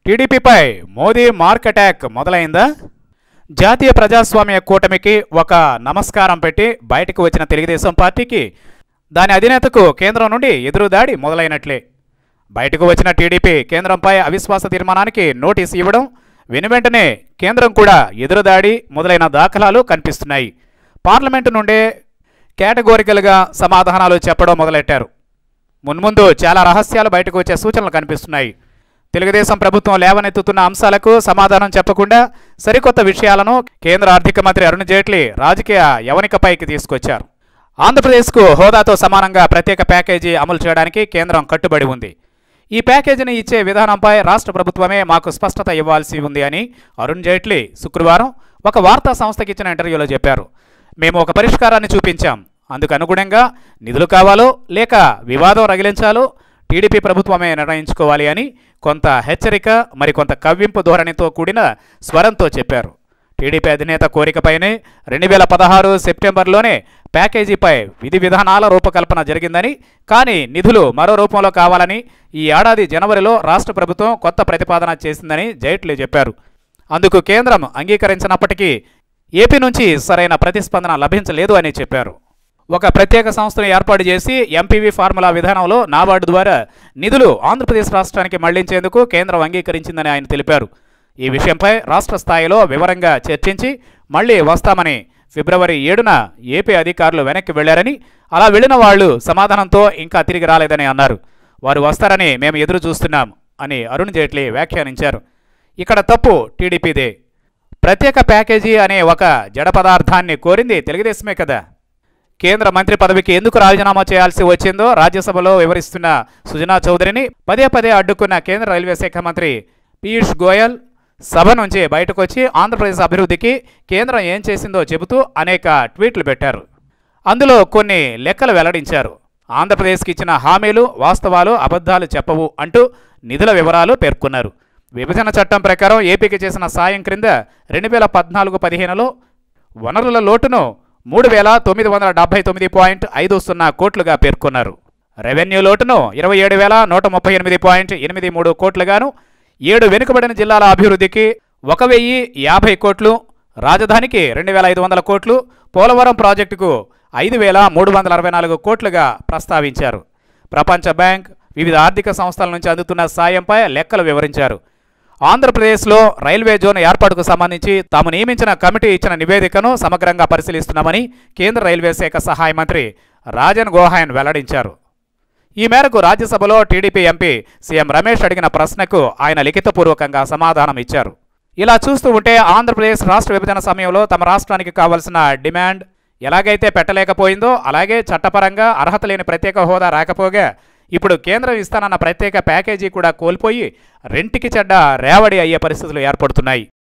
టీడీపీపై Modi mark attack మొదలైందా జాతీయ ప్రజాస్వామ్య కూటమికి ఒక నమస్కారం పెట్టి బయటకు వచ్చిన తెలుగుదేశం పార్టీకి దాని అధినేతకు కేంద్రం నుండి ఎదురుదాడి మొదలైనట్లే బయటకు వచ్చిన టీడీపీ కేంద్రంపై అవిశ్వాస తీర్మానానికి నోటీస్ ఇవ్వడం వెనువెంటనే కేంద్రం కూడా ఎదురుదాడి మొదలైన దాఖలాలు కనిపిస్తున్నాయి పార్లమెంటు నుండే కేటగోరికల్గా సమాధానాలు చెప్పడం మొదలెట్టారు మున్ముందు చాలా రహస్యాలు బయటకు వచ్చే సూచనలు కనిపిస్తున్నాయి తెలుగుదేశం ప్రభుత్వం లేవనెత్తుతున్న అంశాలకు సమాధానం చెప్పకుండా సరికొత్త విషయాలను కేంద్ర ఆర్థిక మంత్రి అరుణ్ జైట్లీ రాజకీయ యవనికపైకి తీసుకొచ్చారు ఆంధ్రప్రదేశ్కు హోదాతో సమానంగా ప్రత్యేక ప్యాకేజీ అమలు చేయడానికి కేంద్రం కట్టుబడి ఉంది ఈ ప్యాకేజీని ఇచ్చే విధానంపై రాష్ట్ర ప్రభుత్వమే మాకు స్పష్టత ఇవ్వాల్సి ఉంది అని అరుణ్ జైట్లీ శుక్రవారం ఒక వార్తా సంస్థకి ఇచ్చిన ఇంటర్వ్యూలో చెప్పారు మేము ఒక పరిష్కారాన్ని చూపించాం అందుకు అనుగుణంగా నిధులు కావాలో లేక వివాదం రగిలించాలో టీడీపీ ప్రభుత్వమే నిర్ణయించుకోవాలి అని కొంత హెచ్చరిక మరికొంత కవ్వింపు ధోరణితో కూడిన స్వరంతో చెప్పారు టీడీపీ అధినేత కోరికపైనే రెండు వేల పదహారు సెప్టెంబర్లోనే ప్యాకేజీపై విధి విధానాల రూపకల్పన జరిగిందని కానీ నిధులు మరో రూపంలో కావాలని ఈ ఏడాది జనవరిలో రాష్ట్ర ప్రభుత్వం కొత్త ప్రతిపాదన చేసిందని జైట్లీ చెప్పారు అందుకు కేంద్రం అంగీకరించినప్పటికీ ఏపీ నుంచి సరైన ప్రతిస్పందన లభించలేదు అని చెప్పారు ఒక ప్రత్యేక సంస్థను ఏర్పాటు చేసి ఎంపీవీ ఫార్ములా విధానంలో నాబార్డు ద్వారా నిధులు ఆంధ్రప్రదేశ్ రాష్ట్రానికి మళ్లించేందుకు కేంద్రం అంగీకరించిందని ఆయన తెలిపారు ఈ విషయంపై రాష్ట్ర స్థాయిలో వివరంగా చర్చించి మళ్లీ వస్తామని ఫిబ్రవరి ఏడున ఏపీ అధికారులు వెనక్కి వెళ్లారని అలా వెళ్లిన వాళ్లు సమాధానంతో ఇంకా తిరిగి రాలేదని అన్నారు వారు వస్తారని మేము ఎదురు చూస్తున్నాం అని అరుణ్ జైట్లీ వ్యాఖ్యానించారు ఇక్కడ తప్పు టీడీపీదే ప్రత్యేక ప్యాకేజీ అనే ఒక జడ పదార్థాన్ని కోరింది తెలుగుదేశమే కదా కేంద్ర మంత్రి పదవికి ఎందుకు రాజీనామా చేయాల్సి వచ్చిందో రాజ్యసభలో వివరిస్తున్న సుజనా చౌదరిని పదే పదే అడ్డుకున్న కేంద్ర రైల్వే శాఖ మంత్రి పీయూష్ గోయల్ సభ నుంచి బయటకొచ్చి ఆంధ్రప్రదేశ్ అభివృద్ధికి కేంద్రం ఏం చేసిందో చెబుతూ అనేక ట్వీట్లు పెట్టారు అందులో కొన్ని లెక్కలు వెల్లడించారు ఆంధ్రప్రదేశ్కి ఇచ్చిన హామీలు వాస్తవాలు అబద్ధాలు చెప్పవు అంటూ నిధుల వివరాలు పేర్కొన్నారు విభజన చట్టం ప్రకారం ఏపీకి చేసిన సాయం క్రింద రెండు వేల పద్నాలుగు పదిహేనులో వనరుల లోటును మూడు వేల తొమ్మిది వందల డెబ్బై తొమ్మిది పాయింట్ ఐదు సున్నా కోట్లుగా పేర్కొన్నారు రెవెన్యూ లోటును ఇరవై ఏడు వేల నూట ముప్పై ఎనిమిది పాయింట్ ఎనిమిది మూడు కోట్లుగాను ఏడు వెనుకబడిన జిల్లాల అభివృద్ధికి ఒక వెయ్యి యాభై కోట్లు రాజధానికి రెండు వేల ఐదు వందల కోట్లు పోలవరం ప్రాజెక్టుకు ఐదు వేల మూడు వందల అరవై నాలుగు కోట్లుగా ప్రస్తావించారు ప్రపంచ బ్యాంక్ వివిధ ఆర్థిక సంస్థల నుంచి అందుతున్న సాయంపై లెక్కలు వివరించారు ఆంధ్రప్రదేశ్లో రైల్వే జోన్ ఏర్పాటుకు సంబంధించి తాము నియమించిన కమిటీ ఇచ్చిన నివేదికను సమగ్రంగా పరిశీలిస్తున్నామని కేంద్ర రైల్వే శాఖ సహాయ మంత్రి రాజన్ గోహాయన్ వెల్లడించారు ఈ మేరకు రాజ్యసభలో టీడీపీ ఎంపీ సీఎం రమేష్ అడిగిన ప్రశ్నకు ఆయన లిఖితపూర్వకంగా సమాధానం ఇచ్చారు ఇలా చూస్తూ ఉంటే ఆంధ్రప్రదేశ్ రాష్ట్ర విభజన సమయంలో తమ రాష్ట్రానికి కావలసిన డిమాండ్ ఎలాగైతే పెట్టలేకపోయిందో అలాగే చట్టపరంగా అర్హత లేని ప్రత్యేక హోదా రాకపోగా ఇప్పుడు కేంద్రం ఇస్తానన్న ప్రత్యేక ప్యాకేజీ కూడా కోల్పోయి రెంటికి చెడ్డ రేవడి అయ్యే పరిస్థితులు ఏర్పడుతున్నాయి